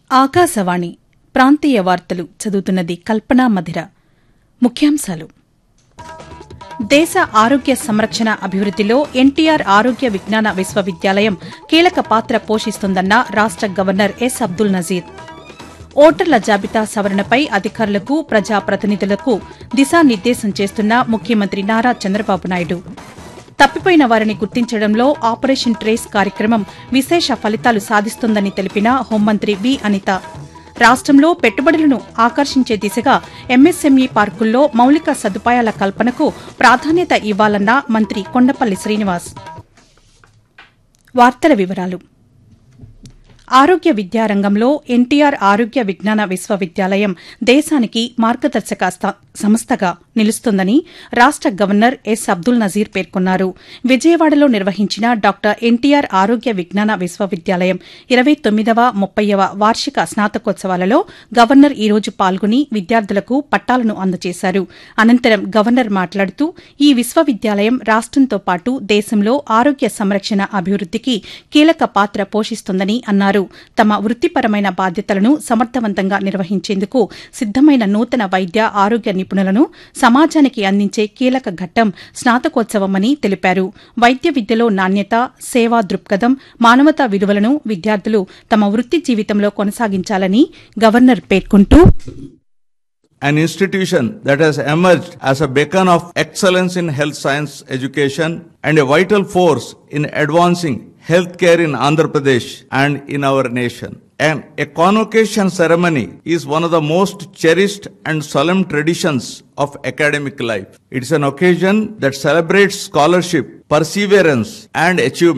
ఆకాశవాణి ప్రాంతీయ వార్తలు చదువుతున్నది కల్పనా మధిర ముఖ్యాంశాలు దేశ ఆరోగ్య సంరక్షణ అభివృద్దిలో ఎన్టీఆర్ ఆరోగ్య విజ్ఞాన విశ్వవిద్యాలయం కీలక పాత్ర పోషిస్తుందన్న రాష్ట గవర్నర్ ఎస్ అబ్దుల్ నజీర్ ఓటర్ల జాబితా సవరణపై అధికారులకు ప్రజాప్రతినిధులకు దిశానిర్దేశం చేస్తున్న ముఖ్యమంత్రి నారా చంద్రబాబు నాయుడు తప్పిపోయిన వారిని గుర్తించడంలో ఆపరేషన్ ట్రేస్ కార్యక్రమం విశేష ఫలితాలు సాధిస్తోందని తెలిపిన హోంమంత్రి వి అనిత రాష్టంలో పెట్టుబడులను ఆకర్షించే దిశగా ఎంఎస్ఎంఈ పార్కుల్లో మౌలిక సదుపాయాల కల్పనకు ప్రాధాన్యత ఇవ్వాలన్న మంత్రి కొండపల్లి శ్రీనివాస్ వార్తల వివరాలు ఆరోగ్య విద్యారంగంలో ఎన్టీఆర్ ఆరోగ్య విజ్ఞాన విశ్వవిద్యాలయం దేశానికి మార్గదర్శక స్థ- సంస్థగా నిలుస్తుందని రాష్ట గవర్నర్ ఎస్ అబ్దుల్ నజీర్ పేర్కొన్నారు విజయవాడలో నిర్వహించిన డాక్టర్ ఎన్టీఆర్ ఆరోగ్య విజ్ఞాన విశ్వవిద్యాలయం ఇరవై తొమ్మిదవ ముప్పైవ వార్షిక స్నాతకోత్సవాలలో గవర్నర్ ఈ రోజు పాల్గొని విద్యార్థులకు పట్టాలను అందజేశారు అనంతరం గవర్నర్ మాట్లాడుతూ ఈ విశ్వవిద్యాలయం రాష్టంతో పాటు దేశంలో ఆరోగ్య సంరక్షణ అభివృద్దికి కీలక పాత్ర పోషిస్తుందని అన్నారు తమ వృత్తిపరమైన బాధ్యతలను సమర్థవంతంగా నిర్వహించేందుకు సిద్దమైన నూతన వైద్య ఆరోగ్య నిపుణులను సమాజానికి అందించే కీలక ఘట్టం స్నాతకోత్సవమని తెలిపారు వైద్య విద్యలో నాణ్యత సేవా దృక్పథం మానవతా విలువలను విద్యార్థులు తమ వృత్తి జీవితంలో కొనసాగించాలని గవర్నర్ పేర్కొంటూ an institution that has emerged as a beacon of excellence in health science education and a vital force in advancing healthcare in Andhra Pradesh and in our nation. And a convocation ceremony is one of the most cherished and solemn traditions of academic life. It is an occasion that celebrates scholarship, perseverance, and achievement.